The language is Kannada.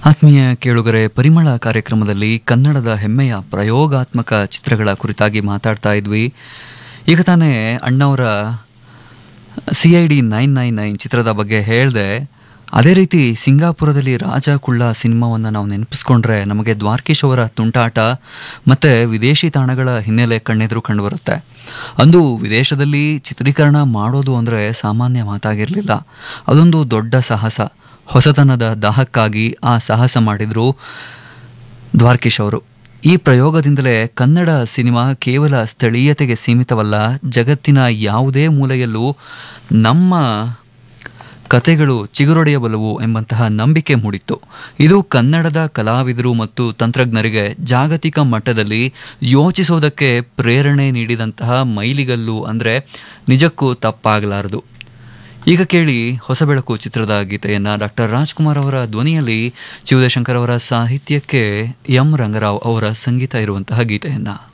ಆತ್ಮೀಯ ಕೇಳುಗರೆ ಪರಿಮಳ ಕಾರ್ಯಕ್ರಮದಲ್ಲಿ ಕನ್ನಡದ ಹೆಮ್ಮೆಯ ಪ್ರಯೋಗಾತ್ಮಕ ಚಿತ್ರಗಳ ಕುರಿತಾಗಿ ಮಾತಾಡ್ತಾ ಇದ್ವಿ ಈಗ ತಾನೇ ಅಣ್ಣವರ C I D nine nine nine ಚಿತ್ರದ ಬಗ್ಗೆ ಹೇಳಿದೆ ಅದೇ ರೀತಿ ಸಿಂಗಾಪುರದಲ್ಲಿ ರಾಜ ಕುಳ್ಳ ಸಿನಿಮಾವನ್ನು ನಾವು ನೆನಪಿಸ್ಕೊಂಡ್ರೆ ನಮಗೆ ದ್ವಾರಕೀಶ್ ಅವರ ತುಂಟಾಟ ಮತ್ತು ವಿದೇಶಿ ತಾಣಗಳ ಹಿನ್ನೆಲೆ ಕಣ್ಣೆದುರು ಕಂಡುಬರುತ್ತೆ ಅಂದು ವಿದೇಶದಲ್ಲಿ ಚಿತ್ರೀಕರಣ ಮಾಡೋದು ಅಂದರೆ ಸಾಮಾನ್ಯ ಮಾತಾಗಿರಲಿಲ್ಲ ಅದೊಂದು ದೊಡ್ಡ ಸಾಹಸ ಹೊಸತನದ ದಾಹಕ್ಕಾಗಿ ಆ ಸಾಹಸ ಮಾಡಿದ್ರು ದ್ವಾರಕೀಶ್ ಅವರು ಈ ಪ್ರಯೋಗದಿಂದಲೇ ಕನ್ನಡ ಸಿನಿಮಾ ಕೇವಲ ಸ್ಥಳೀಯತೆಗೆ ಸೀಮಿತವಲ್ಲ ಜಗತ್ತಿನ ಯಾವುದೇ ಮೂಲೆಯಲ್ಲೂ ನಮ್ಮ ಕತೆಗಳು ಚಿಗುರೊಡೆಯಬಲ್ಲವು ಎಂಬಂತಹ ನಂಬಿಕೆ ಮೂಡಿತ್ತು ಇದು ಕನ್ನಡದ ಕಲಾವಿದರು ಮತ್ತು ತಂತ್ರಜ್ಞರಿಗೆ ಜಾಗತಿಕ ಮಟ್ಟದಲ್ಲಿ ಯೋಚಿಸೋದಕ್ಕೆ ಪ್ರೇರಣೆ ನೀಡಿದಂತಹ ಮೈಲಿಗಲ್ಲು ಅಂದರೆ ನಿಜಕ್ಕೂ ತಪ್ಪಾಗಲಾರದು ಈಗ ಕೇಳಿ ಹೊಸ ಬೆಳಕು ಚಿತ್ರದ ಗೀತೆಯನ್ನ ಡಾಕ್ಟರ್ ರಾಜ್ಕುಮಾರ್ ಅವರ ಧ್ವನಿಯಲ್ಲಿ ಶಿವದಶಂಕರ್ ಅವರ ಸಾಹಿತ್ಯಕ್ಕೆ ಎಂ ರಂಗರಾವ್ ಅವರ ಸಂಗೀತ ಇರುವಂತಹ ಗೀತೆಯನ್ನ